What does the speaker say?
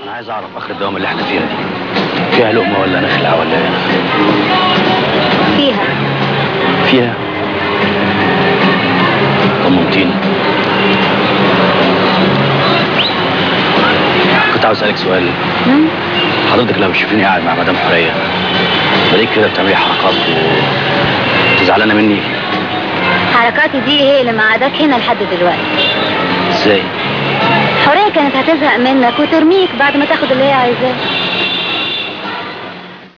انا عايز اعرف اخر الدوام اللي احنا فيها دي فيها لقمه ولا نخلع ولا ايه فيها فيها طمنتيني كنت عاوز اسالك سؤال مم؟ حضرتك لما بتشوفيني قاعد مع مدام حوريه بلاقيك كده بتعملي حركات و زعلانه مني حركاتي دي هي اللي معاداك هنا لحد دلوقتي ازاي حورية كانت هتزهق منك وترميك بعد ما تاخد اللي هي عايزاه